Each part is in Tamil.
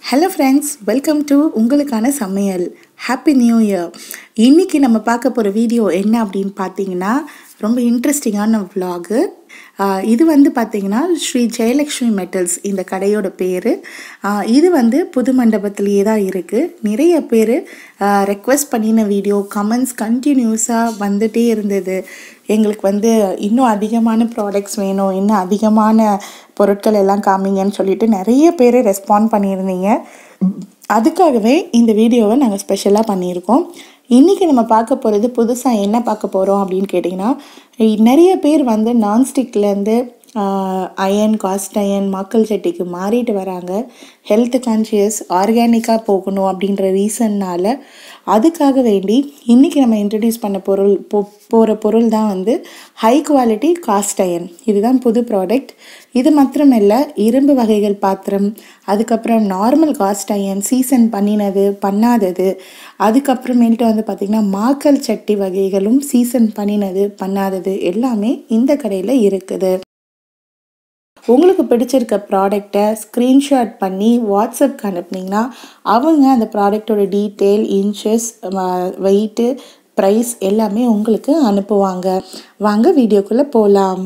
ஹலோ ஃப்ரெண்ட்ஸ் வெல்கம் டு உங்களுக்கான சமையல் ஹாப்பி நியூ இயர் இன்றைக்கி நம்ம பார்க்க போகிற வீடியோ என்ன அப்படின்னு பார்த்தீங்கன்னா ரொம்ப இன்ட்ரெஸ்டிங்கான vlog இது வந்து பார்த்தீங்கன்னா ஸ்ரீ ஜெயலக்ஷ்மி மெட்டல்ஸ் இந்த கடையோட பேர் இது வந்து புது மண்டபத்திலேயே தான் இருக்குது நிறைய பேர் ரெக்வெஸ்ட் பண்ணின வீடியோ கமெண்ட்ஸ் கண்டினியூஸாக வந்துட்டே இருந்தது எங்களுக்கு வந்து இன்னும் அதிகமான ப்ராடக்ட்ஸ் வேணும் இன்னும் அதிகமான பொருட்கள் எல்லாம் காமிங்கன்னு சொல்லிட்டு நிறைய பேர் ரெஸ்பாண்ட் பண்ணியிருந்தீங்க அதுக்காகவே இந்த வீடியோவை நாங்கள் ஸ்பெஷலாக பண்ணியிருக்கோம் இன்றைக்கி நம்ம பார்க்க போகிறது புதுசாக என்ன பார்க்க போகிறோம் அப்படின்னு கேட்டிங்கன்னா நிறைய பேர் வந்து நான்ஸ்டிக்லேருந்து அயன் காஸ்ட் அயன் மாக்கல் சட்டிக்கு மாறிட்டு வராங்க ஹெல்த் கான்ஷியஸ் ஆர்கானிக்காக போகணும் அப்படின்ற ரீசன்னால் அதுக்காக வேண்டி இன்றைக்கி நம்ம இன்ட்ரடியூஸ் பண்ண பொருள் போ போகிற பொருள் தான் வந்து ஹை குவாலிட்டி காஸ்ட் அயன் இதுதான் புது ப்ராடக்ட் இது மாத்திரமல்ல இரும்பு வகைகள் பாத்திரம் அதுக்கப்புறம் நார்மல் காஸ்ட் அயன் சீசன் பண்ணினது பண்ணாதது அதுக்கப்புறமேல்ட்டு வந்து பார்த்திங்கன்னா மாக்கல் சட்டி வகைகளும் சீசன் பண்ணினது பண்ணாதது எல்லாமே இந்த கடையில் இருக்குது உங்களுக்கு பிடிச்சிருக்க ப்ராடக்டை ஸ்க்ரீன்ஷாட் பண்ணி வாட்ஸ்அப்க்கு அனுப்புனீங்கன்னா அவங்க அந்த ப்ராடக்டோட டீட்டெயில் இன்ச்சஸ் வெயிட்டு ப்ரைஸ் எல்லாமே உங்களுக்கு அனுப்புவாங்க வாங்க வீடியோக்குள்ளே போகலாம்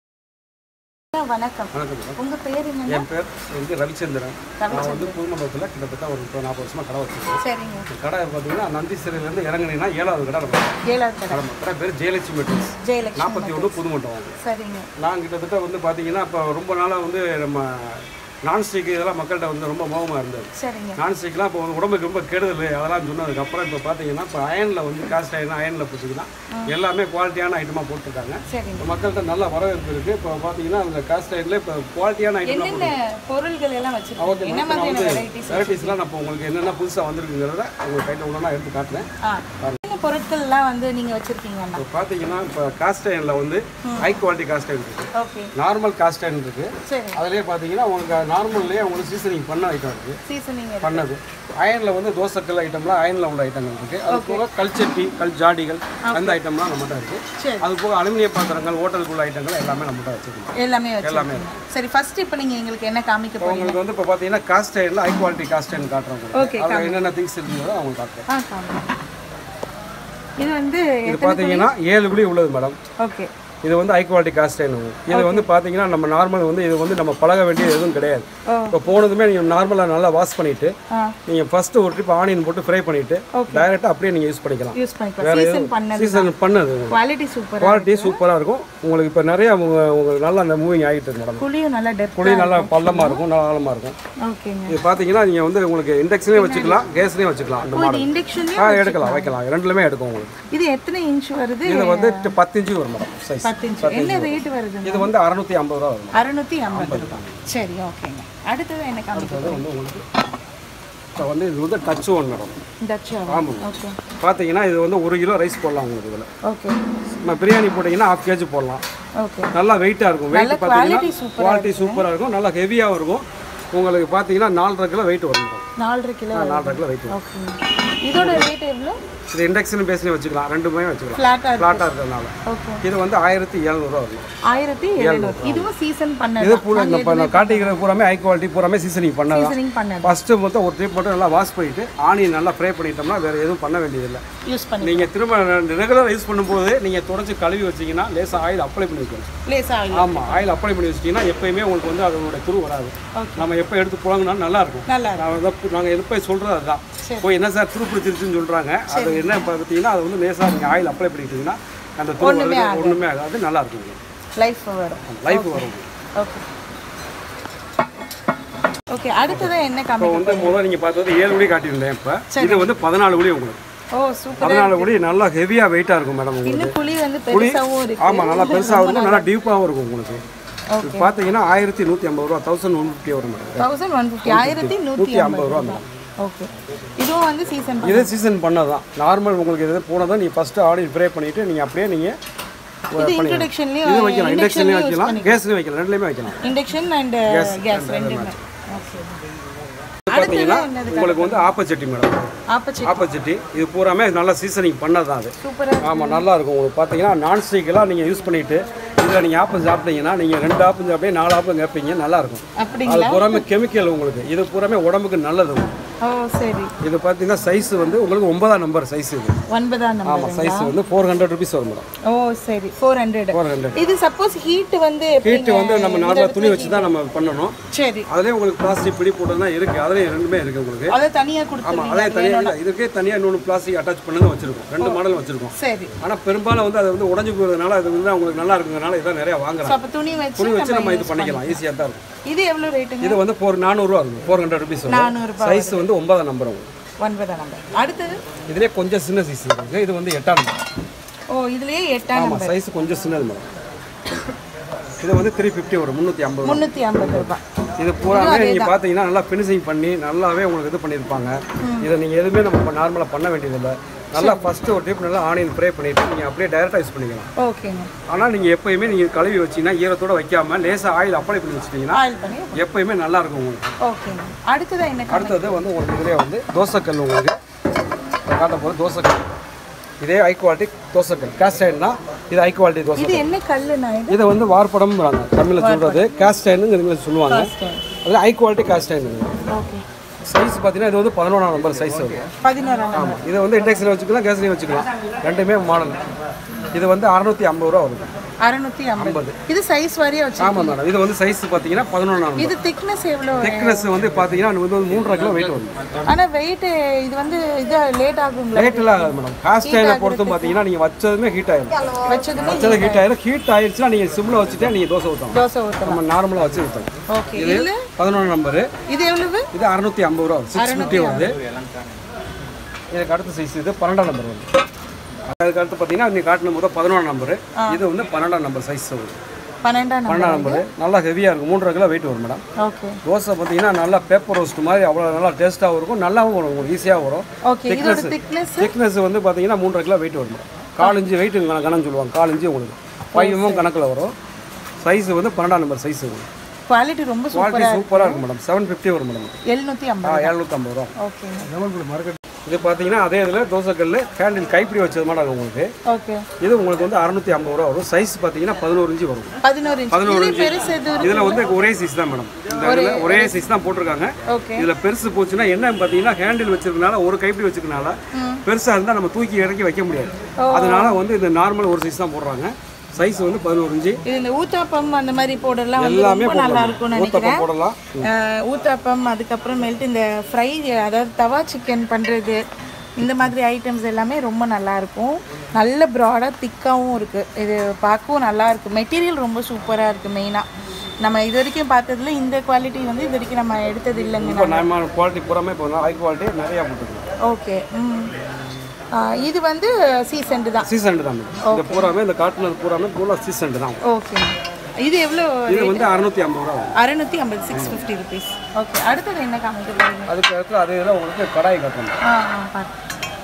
வணக்கம் வணக்கம் மேடம் உங்கள் பேர் என்ன என் பேர் வந்து ரவிச்சந்திரன் நான் வந்து புதுமண்டபத்தில் கிட்டத்தட்ட ஒரு முப்பது நாற்பது வருஷமாக கடை வச்சிருக்கேன் சரிங்க இந்த கடை பார்த்தீங்கன்னா நந்தி சிறையிலேருந்து இறங்குனீங்கன்னா ஏழாவது கடை நம்ம ஏழாவது கடை கடை கடை பேர் ஜெயலட்சுமி மெட்டல்ஸ் ஜெயலட்சுமி நாற்பத்தி ஒன்று புதுமண்டபம் சரிங்க நான் கிட்டத்தட்ட வந்து பார்த்தீங்கன்னா இப்போ ரொம்ப நாளாக வந்து நம்ம நான்ஸ்டிக் இதெல்லாம் மக்கள்கிட்ட வந்து ரொம்ப மோகமாக இருந்தது சரிங்க நான்ஸ்டிக்லாம் இப்போ வந்து உடம்புக்கு ரொம்ப கெடுதல் அதெல்லாம் சொன்னதுக்கப்புறம் இப்போ பார்த்தீங்கன்னா இப்போ அயனில் வந்து காஸ்ட் அயன் அயனில் போச்சுன்னா எல்லாமே குவாலிட்டியான ஐட்டமாக போட்டிருக்காங்க சரிங்க இப்போ மக்கள்கிட்ட நல்ல வரவேற்பு இருக்குது இப்போ பார்த்தீங்கன்னா அந்த காஸ்ட் அயனில் இப்போ குவாலிட்டியான ஐட்டம்லாம் என்னென்ன பொருள்கள் எல்லாம் வச்சிருக்கீங்க ஓகே என்ன மேடம் நான் மாதிரியான வந்து வெரைட்டிஸ் வெரைட்டிஸ்லாம் நான் இப்போ உங்களுக்கு என்னென்ன புதுசாக வந்திருக்குங்கிறத உங்கள் கையில் ஒன்றா எடுத்து காட்டுறேன் ஆ என்ன பொருட்கள்லாம் வந்து நீங்க வச்சிருக்கீங்கண்ணா இப்போ பார்த்தீங்கன்னா இப்போ காஸ்ட் அயனில் வந்து ஹை குவாலிட்டி காஸ்ட் அயன் இருக்குது ஓகே நார்மல் காஸ்ட் அயன் இருக்குது சரி அதுலேயே பார்த்தீங்கன்னா உங்களுக்கு நார்மல்லேயே உங்களுக்கு சீசனிங் பண்ண ஐட்டம் இருக்குது சீசனிங் பண்ணது அயனில் வந்து தோசைக்கல் ஐட்டம்லாம் அயனில் உள்ள ஐட்டங்கள் இருக்குது அது போக கல்ச்சட்டி கல் ஜாடிகள் அந்த ஐட்டம்லாம் நம்மகிட்ட இருக்குது சரி அது போக அலுமினிய பாத்திரங்கள் ஹோட்டலுக்குள்ள ஐட்டங்கள் எல்லாமே நம்மகிட்ட வச்சுருக்கோம் எல்லாமே வச்சிருக்கீங்க சரி ஃபர்ஸ்ட் இப்போ நீங்க எங்களுக்கு என்ன காமிக்க இப்போ போறீங்க உங்களுக்கு வந்து இப்போ பார்த்தீங்கன்னா காஸ்ட் அயனில் ஹை குவாலிட்டி காஸ்ட் அயன் காட்டுறோம் Okay, உங்களுக்கு அதில் என்னென்ன திங்ஸ் இருக்குங்கிறத அவங்க காட்டுறேன் ஆ காமிங்க இது வந்து இது பார்த்தீங்கன்னா ஏழு குழி உள்ளது மேடம் ஓகே இது வந்து ஹை குவாலிட்டி காஸ்ட் அயன் இது வந்து பார்த்தீங்கன்னா நம்ம நார்மல் வந்து இது வந்து நம்ம பழக வேண்டியது எதுவும் கிடையாது ஓ. இப்போ போனதுமே நீங்கள் நார்மலாக நல்லா வாஷ் பண்ணிட்டு ஆ நீங்கள் ஃபர்ஸ்ட் ஒரு ட்ரிப் ஆனியன் போட்டு ஃப்ரை பண்ணிட்டு டைரெக்டாக அப்படியே நீங்கள் யூஸ் பண்ணிக்கலாம் யூஸ் பண்ணிக்கலாம் சீசன் பண்ணது சீசன் பண்ணது குவாலிட்டி சூப்பர் குவாலிட்டி சூப்பராக இருக்கும் உங்களுக்கு இப்போ நிறைய உங்க- உங்களுக்கு நல்லா அந்த மூவிங் ஆகிட்டு இருக்கு மேடம் குழியும் நல்லா டெப்த் குழி நல்லா பள்ளமாக இருக்கும் நல்லா ஆழமாக இருக்கும் ஓகேங்க இது பார்த்தீங்கன்னா நீங்கள் வந்து உங்களுக்கு இண்டக்ஷன்லேயும் வச்சுக்கலாம் கேஸ்லேயும் வச்சுக்கலாம் அந்த இது மாடல் இண்டக்ஷன்லயும் ஆ எடுக்கலாம் வைக்கலாம் ரெண்டுலையுமே எடுக்கும் உங்களுக்கு இது எத்தனை இன்ச் வருது இது வந்து ட- பத்து இன்ச்சு வரும் மேடம் சைஸ் பத்து இன்ச் என்ன ரேட் வருது இது வந்து அறநூற்றி ஐம்பது ரூபா வரும் அறுநூத்தி ஐம்பது ரூபாய் சரி ஓகேங்க அடுத்தது என்ன காமிக்க அது வந்து உங்களுக்கு இப்போ வந்து இது வந்து டச் ஒன் மேடம் டச்சா ஆமாம் ஓகே பார்த்தீங்கன்னா இது வந்து ஒரு கிலோ ரைஸ் போடலாம் உங்களுக்கு இதில் ஓகே நம்ம பிரியாணி போட்டிங்கன்னா ஹாஃப் கேஜி போடலாம் ஓகே நல்லா வெயிட்டாக இருக்கும் வெயிட் quality பார்த்தீங்கன்னா super-ஆ குவாலிட்டி சூப்பராக இருக்கும் நல்லா ஹெவியாகவும் இருக்கும் உங்களுக்கு பார்த்தீங்கன்னா நாலரை கிலோ வெயிட் வரும் மேடம் நாலரை கிலோ நாலரை கிலோ வெயிட் வரும் ஓகே இதோட ரேட் எவ்வளோ இது இண்டக்ஷன் பேஸ்லேயும் வச்சுக்கலாம் ரெண்டுமே வச்சுக்கலாம் ஃப்ளாட்டாக இருக்கு ஃப்ளாட்டாக இருக்கிறதுனால ஓகே இது வந்து ஆயிரத்தி எழுநூறுவா வரும் ஆயிரத்தி எழுநூறு இதுவும் சீசன் பண்ணது இது பூரா இந்த இப்போ நான் காட்டிக்கிறது பூராமே ஹை குவாலிட்டி பூராமே சீசனிங் பண்ணதான் சீசனிங் பண்ணது ஃபஸ்ட்டு மொத்தம் ஒரு ட்ரிப் போட்டு நல்லா வாஷ் பண்ணிட்டு ஆனியன் நல்லா ஃப்ரை பண்ணிட்டோம்னா வேறு எதுவும் பண்ண வேண்டியதில்லை யூஸ் பண்ணி நீங்கள் திரும்ப ரெகுலராக யூஸ் பண்ணும்போது நீங்கள் தொடச்சி கழுவி வச்சீங்கன்னா லேசாக ஆயில் அப்ளை பண்ணி வைக்கணும் லேஸ் ஆகி ஆமாம் ஆயில் அப்ளை பண்ணி வச்சிட்டிங்கன்னா எப்பயுமே உங்களுக்கு வந்து அதோட துரு வராது Okay. நம்ம எப்போ எடுத்து புழங்கினாலும் நல்லா இருக்கும் நல்லா இருக்கு நான் தான் நாங்கள் எப்போ சொல்கிறது அதுதான் போய் என்ன சார் துரு பிடிச்சிருச்சுன்னு சொல்கிறாங்க அது என்ன பார்த்தீங்கன்னா அது வந்து லேசாக நீங்கள் ஆயில் அப்ளை பண்ணிட்டீங்கன்னா அந்த துரு ஒண்ணுமே வருது, ஒன்றுமே ஆகாது நல்லா இருக்கும் லைஃப் வரும் லைஃப் வரும் ஓகே ஓகே அடுத்தது என்ன இப்போ காமிக்க வந்து முதல்ல நீங்கள் பார்த்தது ஏழு குழி காட்டியிருந்தேன் இப்போ இது வந்து பதினாலு குழி உங்களுக்கு ஓ சூப்பர் பதினாலு குழி நல்லா ஹெவியாக வெயிட்டாக இருக்கும் மேடம் உங்களுக்கு இன்னும் புளி வந்து பெருசாவும் இருக்கு ஆமாம் நல்லா பெருசாகவும் இருக்கும் நல்லா டீப்பாகவும் இருக்கும் உங்களுக்கு இது பார்த்தீங்கன்னா ஆயிரத்தி நூற்றி ஐம்பது ரூபா தௌசண்ட் ஒன் ஃபிஃப்டி வரும் மேடம் தௌசண்ட் ஒன் ஃபிஃப்டி ஆயிரத்தி நூற்றி நூற்றி ஐம்பது ஐம்பது ரூபா ரூபா மேடம் ஓகே இதுவும் வந்து சீசன் இதே சீசன் பண்ணது தான் நார்மல் உங்களுக்கு எது போனதான் நீங்கள் ஃபஸ்ட்டு ஆடி ஃப்ரை பண்ணிவிட்டு நீங்கள் அப்படியே நீங்கள் இது இன்ட்ரடக்ஷன்லயும் இது வைக்கலாம் இண்டக்ஷன்லேயும் வைக்கலாம் கேஸ்லேயும் வைக்கலாம் ரெண்டுலேயுமே வைக்கலாம் இண்டக்ஷன் அண்ட் கேஸ் ரெண்டுமே ஓகே பார்த்தீங்கன்னா உங்களுக்கு வந்து ஆப்பச்சட்டி மேடம் ஆப்பச்சி ஆப்பச்சட்டி இது பூராமே நல்லா சீசனிங் பண்ணது தான் அது சூப்பரா ஆமாம் நல்லா இருக்கும் உங்களுக்கு பார்த்தீங்கன்னா நான்ஸ்டிக்கெல்லாம் நீங்கள் யூஸ் பண்ணிவிட்டு இதில் நீங்கள் ஆப்பம் சாப்பிட்டீங்கன்னா நீங்கள் ரெண்டு ஆப்பம் சாப்பிட்டே நாலு ஆப்பம் கேட்பீங்க நல்லாயிருக்கும் அப்படிங்களா அது பூராமே கெமிக்கல் உங்களுக்கு இது பூராமே உடம்புக்கு நல்லது உங்களுக்கு. ஓ சரி இது பார்த்தீங்கன்னா சைஸ் வந்து உங்களுக்கு ஒன்பதாம் நம்பர் சைஸ் இது ஒன்பதாம் நம்பர் ஆமாம் சைஸ் வந்து ஃபோர் ஹண்ட்ரட் ருபீஸ் வரும் மேடம் ஓ சரி ஃபோர் ஹண்ட்ரட் ஃபோர் ஹண்ட்ரட் இது சப்போஸ் ஹீட் வந்து ஹீட்டு வந்து நம்ம நார்மலாக துணி வச்சு தான் நம்ம பண்ணணும் சரி அதுலேயே உங்களுக்கு பிளாஸ்டிக் பிடி போட்டதுனா இருக்குது அதுலேயும் ரெண்டுமே இருக்குது உங்களுக்கு அதை தனியா ஆமாம் கொடுத்துருவீங்க அதே தனியாக இல்லை இதுக்கே தனியாக இன்னொன்று பிளாஸ்டிக் அட்டாச் பண்ணது வச்சிருக்கோம் ரெண்டு மாடல் வச்சிருக்கோம் சரி ஆனால் பெரும்பாலும் வந்து அது வந்து உடஞ்சி போகிறதுனால அது வந்து உங்களுக்கு நல்லா இருக்குங்கிறனால இதான் நிறைய ஸோ வாங்குறாங்க அப்போ துணி வச்சு துணி வச்சு நம்ம நம்ம இது பண்ணிக்கலாம் ஈஸியாக தான் இருக்கும் இது எவ்வளோ ரேட்டுங்க இது வந்து ஃபோர் நானூறுரூவா இருக்கும் ஃபோர் ஹண்ட்ரட் ருபீஸ் வரும் நானூறுபா சைஸ் வந்து ஒன்பதாம் நம்பர் உங்களுக்கு ஒன்பதாம் நம்பர் அடுத்தது இதுலேயே கொஞ்சம் சின்ன சைஸ் இருக்குது இது வந்து எட்டாம் நம்பர் ஓ இதுலயே எட்டாம் ஆமாம் நம்பர் சைஸ் கொஞ்சம் சின்னது மேடம் இது வந்து த்ரீ ஃபிஃப்டி வரும் முந்நூற்றி ஐம்பது முந்நூற்றி ஐம்பது ரூபாய் இது பூராமே நீங்கள் பார்த்தீங்கன்னா நல்லா ஃபினிஷிங் பண்ணி நல்லாவே உங்களுக்கு இது பண்ணியிருப்பாங்க இதை நீங்கள் எதுவுமே நம்ம நார்மலாக பண்ண வேண்டியதில்லை நல்லா ஃபஸ்ட்டு ஒரு டிப் நல்லா ஆனியன் ஃப்ரை பண்ணிவிட்டு நீங்கள் அப்படியே டைரெக்டாக யூஸ் பண்ணிக்கலாம் ஓகேங்க ஆனால் நீங்கள் எப்பயுமே நீங்கள் கழுவி வச்சீங்கன்னா ஈரத்தோட வைக்காம லேசாக ஆயில் அப்ளை பண்ணி வச்சிட்டிங்கன்னா ஆயில் பண்ணி எப்பயுமே நல்லா இருக்கும் உங்களுக்கு ஓகேங்க அடுத்ததா என்ன காணும் அடுத்தது வந்து உங்களுக்கு இதுலேயே வந்து தோசைக்கல் உங்களுக்கு இப்ப காட்ட போது தோசைக்கல் இதே ஹை குவாலிட்டி தோசைக்கல் கேஸ்ட் அயர்னா இது ஹை குவாலிட்டி தோசை இது என்ன கல்லுண்ணா இது இதை வந்து வார்ப்படம்ங்கிறாங்க தமிழில் சொல்கிறது கேஸ்ட் அயர்னு சொல்லுவாங்க அதில் high quality cast iron okay size பார்த்தீங்கன்னா இது வந்து பதினொன்றாம் நம்பர் சைஸ் வரும் பதினோராம் நம்பர் ஆமாம் இதை வந்து இண்டெக்ஸில் வச்சுக்கலாம் கேஸ்லையும் வச்சுக்கலாம் ரெண்டுமே மாடல் இது வந்து அறநூற்றி ஐம்பது ரூபா வரும் அறுநூத்தி ஐம்பது இது சைஸ் வாரியா வச்சு ஆமாம் மேடம் இது வந்து சைஸ் பார்த்தீங்கன்னா பதினொன்றாம் நம்பர் இது திக்னஸ் எவ்வளோ திக்னஸ் வந்து பார்த்தீங்கன்னா இது வந்து மூன்றரை கிலோ வெயிட் வரும் ஆனா வெயிட் இது வந்து இது லேட் ஆகுங்களா ரேட்டெல்லாம் ஆகாது மேடம் காஸ்ட் ஆயிலை பொறுத்து பார்த்தீங்கன்னா நீங்கள் வச்சதுமே ஹீட் ஆயிடும் வச்சதுமே வச்சது ஹீட் ஆயிடும் ஹீட் ஆயிடுச்சுன்னா நீங்கள் சிம்மில் வச்சுட்டே நீங்கள் தோசை ஊற்றலாம் தோசை ஊற்றலாம் நம்ம நார்மலாக வச்சு ஊற்றலாம் ஓகே இதுல பதினொன்று நம்பரு இது எவ்வளவு இது அறநூற்றி ஐம்பது ரூபா சிக்ஸ் ஃபிஃப்டி வருது இதுக்கு அடுத்த சைஸ் இது பன்னெண்டாம் நம்பர் வந்து அதுக்கு அடுத்து பார்த்தீங்கன்னா நீங்கள் காட்டின போது பதினொன்றாம் நம்பரு இது வந்து பன்னெண்டாம் நம்பர் சைஸ் வருது பன்னெண்டாம் நம்பர் பன்னெண்டாம் நம்பரு நல்லா ஹெவியாக இருக்கும் மூன்றரை கிலோ வெயிட் வரும் மேடம் ஓகே தோசை பார்த்தீங்கன்னா நல்லா பேப்பர் ரோஸ்ட் மாதிரி அவ்வளோ நல்லா டேஸ்ட்டாகவும் இருக்கும் நல்லாவும் வரும் உங்களுக்கு ஈஸியாக வரும் ஓகே இதோட திக்னஸ் திக்னஸ் வந்து பார்த்தீங்கன்னா மூன்றரை கிலோ வெயிட் வரும் மேடம் கால் இன்ச்சு வெயிட் கணக்கு சொல்லுவாங்க கால் இன்ச்சு உங்களுக்கு ஃபைவும் கணக்கில் வரும் சைஸ் வந்து பன்னெண்டாம் நம்பர் சைஸ் வரும் குவாலிட்டி ரொம்ப சூப்பர் குவாலிட்டி சூப்பராக இருக்கும் மேடம் செவன் ஃபிஃப்டி வரும் மேடம் எழுநூத்தி ஆ ஐம்பது எழுநூற்றம்பது ரூபா ஓகேங்க இது பார்த்தீங்கன்னா அதே இதில் தோசைக்கல் கேண்டில் கைப்பிடி வச்சது மாதிரி உங்களுக்கு ஓகே இது உங்களுக்கு வந்து அறநூற்றி ஐம்பது ரூபா வரும் சைஸ் பார்த்தீங்கன்னா பதினோரு இன்ச்சு வரும் பதினோரு இன்ச் பதினோரு இது இன்ச்சு பெருசு எது இதில் வந்து ஒரே சைஸ் தான் மேடம் இந்த இதில் ஒரே சைஸ் தான் போட்டிருக்காங்க ஓகே இதில் பெருசு போச்சுன்னா என்ன பார்த்தீங்கன்னா ஹேண்டில் வச்சிருக்கனால ஒரு கைப்பிடி வச்சிருக்கனால பெருசாக இருந்தால் நம்ம தூக்கி இறக்கி வைக்க முடியாது அதனால வந்து இந்த நார்மல் ஒரு சைஸ் தான் போடுறாங்க சைஸ் வந்து பதினோரு இன்ச்சு இது இந்த ஊத்தாப்பம் அந்த மாதிரி போடலாம் வந்து எல்லாமே ரொம்ப நல்லா போடலாம் இருக்கும்னு ஊத்தப்பம் நினைக்கிறேன் போடலாம் அஹ், ஊத்தாப்பம் அதுக்கப்புறமேல்ட்டு இந்த ஃப்ரை அதாவது தவா சிக்கன் பண்ணுறது இந்த மாதிரி ஐட்டம்ஸ் எல்லாமே ரொம்ப நல்லா இருக்கும் நல்ல ப்ராடாக திக்காகவும் இருக்குது இது பார்க்கவும் நல்லா இருக்கு மெட்டீரியல் ரொம்ப சூப்பராக இருக்குது மெயினாக நம்ம இது வரைக்கும் பார்த்ததுல இந்த குவாலிட்டி வந்து இது வரைக்கும் நம்ம எடுத்தது இல்லைங்க இப்போ நம்ம குவாலிட்டி பூராமே இப்போ ஹை குவாலிட்டி நிறையா போட்டுருக்கோம் ஓகே ம் அஹ், இது வந்து சீசன்டு தான் சீசன் தான் மேடம் இந்த பூராமே இந்த காட்டுனது பூராமே பூரா சீசன் தான் ஓகே இது எவ்வளோ இது வந்து அறுநூத்தி ஐம்பது ரூபா வரும் அறுநூற்றி ஐம்பது சிக்ஸ் ஃபிஃப்டி ருபீஸ் ஓகே அடுத்தது என்ன காமிக்கிறது அதுக்கு அடுத்து அதே இதில் உங்களுக்கு கடாய் காட்டணும் ஆ ஆ பார்த்து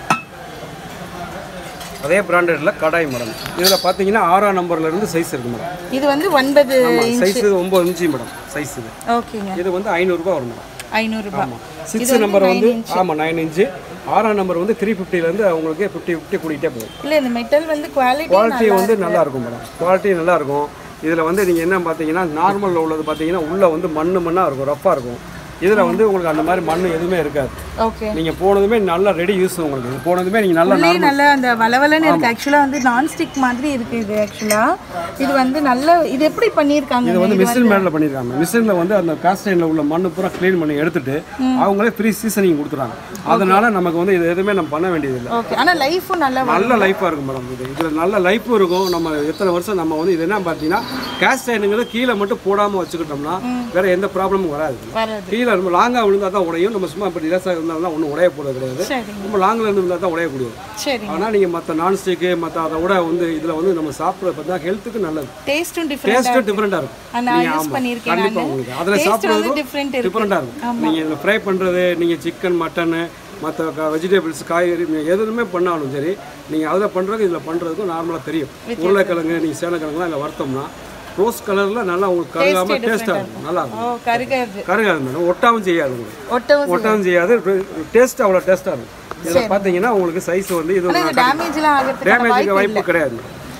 அதே பிராண்டட்ல கடாய் மேடம் இதில் பார்த்தீங்கன்னா ஆறாம் நம்பர்ல இருந்து சைஸ் இருக்கு மேடம் இது வந்து ஒன்பது சைஸ் ஒம்பது இன்ச்சு மேடம் சைஸ் இது ஓகேங்க இது வந்து ஐநூறுரூபா வரும் மேடம் ஐநூறுரூபா சிக்ஸ் நம்பர் வந்து ஆமாம் நைன் இன்ச்சு ஆறாம் நம்பர் வந்து த்ரீ ஃபிஃப்டிலேருந்து உங்களுக்கு ஃபிஃப்டி ஃபிஃப்டி கூட்டிகிட்டே போகும் இல்லை இந்த மெட்டல் வந்து குவாலிட்டி குவாலிட்டி வந்து நல்லா இருக்கும் மேடம் குவாலிட்டி நல்லா இருக்கும் இதில் வந்து நீங்கள் என்ன பார்த்தீங்கன்னா நார்மலில் உள்ளது பார்த்தீங்கன்னா உள்ளே வந்து மண் மண்ணாக இருக்கும் ரஃப்பாக இருக்கும் இதில் வந்து உங்களுக்கு அந்த மாதிரி மண் எதுவுமே இருக்காது ஓகே நீங்கள் போனதுமே நல்லா ரெடி யூஸ் உங்களுக்கு இது போனதுமே நீங்கள் நல்லா உள்ளே நல்ல அந்த வளவலன்னு இருக்கு ஆக்சுவலாக வந்து நான்ஸ்டிக் மாதிரி இருக்கு இது ஆக்சுவலாக இது வந்து நல்ல இது எப்படி பண்ணியிருக்காங்க இது வந்து மிஷின் மேல பண்ணியிருக்காங்க மிஷினில் வந்து அந்த காஸ்டைனில் உள்ள மண்ணு பூரா க்ளீன் பண்ணி எடுத்துட்டு அவங்களே ஃப்ரீ சீசனிங் கொடுத்துறாங்க அதனால நமக்கு வந்து இது எதுவுமே நம்ம பண்ண வேண்டியதில்லை ஓகே ஆனால் லைஃபும் நல்லா நல்ல லைஃபாக இருக்கும் மேடம் இது இதில் நல்ல லைஃப்பும் இருக்கும் நம்ம எத்தனை வருஷம் நம்ம வந்து இது என்ன பார்த்தீங்கன்னா கேஸ்ட் அயனுங்கிறது கீழே மட்டும் போடாமல் வச்சுக்கிட்டோம்னா வேற எந்த ப்ராப்ளமும் வராது வராது கீழே ரொம்ப லாங்காக விழுந்தால் தான் உடையும் நம்ம சும்மா இப்போ லேசாக இருந்தாலும் ஒன்றும் உடைய போகிறது கிடையாது சரி ரொம்ப லாங்கில் இருந்து விழுந்தால் தான் உடையக்கூடியது சரி ஆனால் நீங்கள் மற்ற நான்ஸ்டிக்கு மற்ற அதை விட வந்து இதில் வந்து நம்ம சாப்பிட்றது பார்த்தா ஹெல்த்துக்கு நல்லது டேஸ்ட்டும் டிஃப்ரெண்ட் டேஸ்ட்டும் டிஃப்ரெண்டாக இருக்கும் நான் நீங்க யூஸ் ஆமா, பண்ணியிருக்கேன் கண்டிப்பா நான் உங்களுக்கு அதில் டேஸ்ட் வந்து சாப்பிட்றதும் டிஃப்ரெண்ட் இருக்கு டிஃப்ரெண்ட்டாக இருக்கும் நீங்கள் இதில் ஃப்ரை பண்ணுறது நீங்கள் சிக்கன் மட்டனு மற்ற வெஜிடபிள்ஸ் காய்கறி நீங்கள் எதுவுமே பண்ணாலும் சரி நீங்கள் அதில் பண்ணுறது இதில் பண்ணுறதுக்கும் நார்மலாக தெரியும் உருளைக்கிழங்கு நீங்கள் சேனக்கிழங்குலாம் இதில் வறுத்தோம்னா ரோஸ் கலரில் நல்லா உங்களுக்கு கருகாமல் டேஸ்ட்டாக இருக்கும் நல்லா இருக்கும் ஓ கருகாது கருகாது மேடம் ஒட்டாவும் செய்யாது உங்களுக்கு ஒட்டவும் ஒட்டாவும் செய்யாது டேஸ்ட் அவ்வளோ டேஸ்ட்டாக இருக்கும் இதில் பார்த்தீங்கன்னா உங்களுக்கு சைஸ் வந்து இது ஆனால் இது டேமேஜ்லாம் ஆகிறதுக்கு டேமேஜுக்கு வாய்ப்பு கிடையாது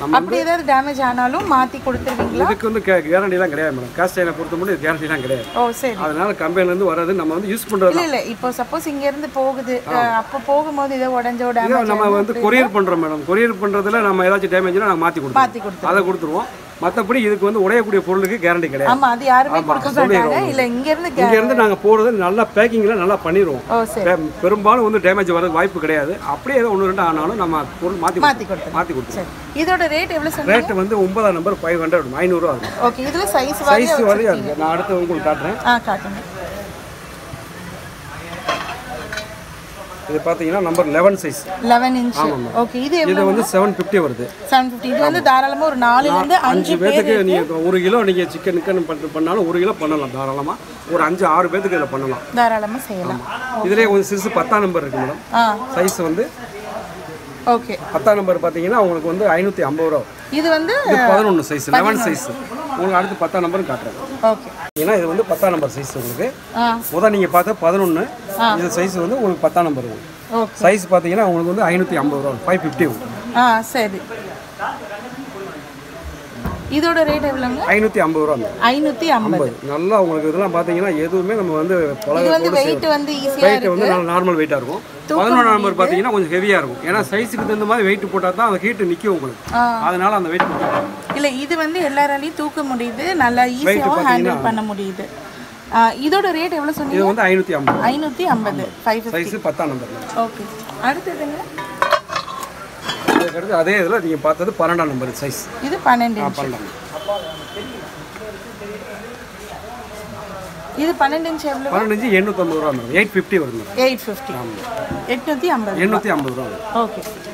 நம்ம அப்படி ஏதாவது டேமேஜ் ஆனாலும் மாற்றி கொடுத்துருவீங்களா இதுக்கு வந்து கேரண்டிலாம் கிடையாது மேடம் காஸ்ட் ஐனை பொறுத்த மட்டும் கேரண்டிலாம் கிடையாது ஓ சரி அதனால கம்பெனிலேருந்து வர்றது நம்ம வந்து யூஸ் பண்ணுறது இல்ல இல்ல இப்போ சப்போஸ் இங்க இருந்து போகுது அஹ், அப்போ போகும்போது ஏதோ உடஞ்சோ டேமேஜ் நம்ம வந்து கொரியர் பண்ணுறோம் மேடம் கொரியர் பண்ணுறதுல நம்ம ஏதாச்சும் டேமேஜ்னா நாங்கள் மாற்றி கொடுப்போம் மாத்தி கொடுத்து அதை கொடுத்துருவோம் மற்றபடி இதுக்கு வந்து உடையக்கூடிய பொருளுக்கு கேரண்டி கிடையாது ஆமா அது யாருமே கொடுக்க மாட்டாங்க இல்ல இங்க இருந்து கே- இங்கேருந்து நாங்கள் போடுறது நல்லா பேக்கிங்கில் நல்லா பண்ணிடுவோம் ஓ சரி பெ- பெரும்பாலும் வந்து டேமேஜ் வரது வாய்ப்பு கிடையாது அப்படியே ஏதோ ஒன்று ரெண்டு ஆனாலும் நம்ம பொருள் மாற்றி மாத்தி கொடுத்துருவோம் மாற்றி கொடுத்துருவோம் சரி இதோட ரேட் எவ்வளவு சொன்னீங்க ரேட்டு வந்து ஒன்பதாம் நம்பர் ஃபைவ் ஹண்ட்ரட் ஐநூறுரூவா இருக்கும் ஓகே இதுல சைஸ் சைஸ் வாரியா வரையும் இருக்கு நான் அடுத்து உங்களுக்கு காட்டுறேன் ஆ காட்டுங்க இது பார்த்தீங்கன்னா number eleven size eleven inch okay இது இது எவ்வளவு வந்து செவன் ஃபிஃப்டி வருது செவன் ஃபிஃப்டி இது வந்து தாராளமா ஒரு நாலுல இருந்து அஞ்சு அஞ்சு பேத்துக்கு நீங்கள் ஒரு கிலோ நீங்கள் சிக்கன் நிக்கன் பண்ண பண்ணாலும் ஒரு கிலோ பண்ணலாம் தாராளமாக ஒரு அஞ்சு ஆறு பேத்துக்கு இதில் பண்ணலாம் தாராளமா செய்யலாம் இதுலேயே கொஞ்சம் சிறுசு பத்தாம் நம்பர் இருக்கு மேடம் ஆ சைஸ் வந்து ஓகே பத்தாம் நம்பர் பார்த்தீங்கன்னா உங்களுக்கு வந்து ஐநூற்றி ஐம்பது ரூபா வரும். இது வந்து இது பதினொன்று சைஸ் லெவன் சைஸ் உங்களுக்கு அடுத்து பத்தாம் நம்பரும் காட்டுறேன் ஓகே ஏன்னா இது வந்து பத்தாம் நம்பர் சைஸ் உங்களுக்கு ஆ முதல் நீங்கள் பார்த்த பதினொன்று இது சைஸ் வந்து உங்களுக்கு பத்தாம் நம்பர் வரும் ஓகே சைஸ் பார்த்தீங்கன்னா உங்களுக்கு வந்து ஐநூற்றி ஐம்பது ரூபா ஃபைவ் ஃபிஃப்டி வரும் ஆ சரி இதோட ரேட் எவ்வளோங்க ஐநூற்றி ஐம்பது ரூபா வரும். ஐநூற்றி ஐம்பது ஐம்பது நல்லா உங்களுக்கு இதெல்லாம் பார்த்தீங்கன்னா எதுவுமே நம்ம வந்து இது பழக வந்து வெயிட் வந்து ஈஸியாக வெயிட் வந்து நார்மல் வெயிட்டாக இருக்கும் பதினொன்றாம் நம்பர் பார்த்தீங்கன்னா கொஞ்சம் ஹெவியாக இருக்கும் ஏன்னா சைஸுக்கு தகுந்த மாதிரி வெயிட் போட்டால் தான் அந்த ஹீட்டு நிற்கும் உங்களுக்கு ஆ. அதனால அந்த வெயிட் போட்டாங்க இல்லை இது வந்து எல்லாராலையும் தூக்க முடியுது நல்லா ஈஸியாகவும் ஹேண்டில் பண்ண முடியுது ஆ, இதோட ரேட் எவ்வளோ சொன்னீங்க இது வந்து ஐநூற்றி ஐம்பது ஐநூற்றி ஐம்பது ஃபைவ் ஃபிஃப்டி சைஸு பத்தாம் நம்பர் ஓகே அடுத்ததுங்க அதுக்கடுத்து அதே இதில் நீங்கள் பார்த்தது பன்னெண்டாம் நம்பர் சைஸ் இது பன்னெண்டு இன்ச் பன்னெண்டாம் இது பன்னெண்டு இன்ச் எவ்வளோ பன்னெண்டு எண்ணூற்றம்பது ரூபா மேடம் எயிட் ஃபிஃப்டி வரும் மேடம் எயிட் ஃபிஃப்டி எட்நூற்றி ஐம்பது எண்ணூற்றி ஐம்பது ரூபா வரும் ஓகே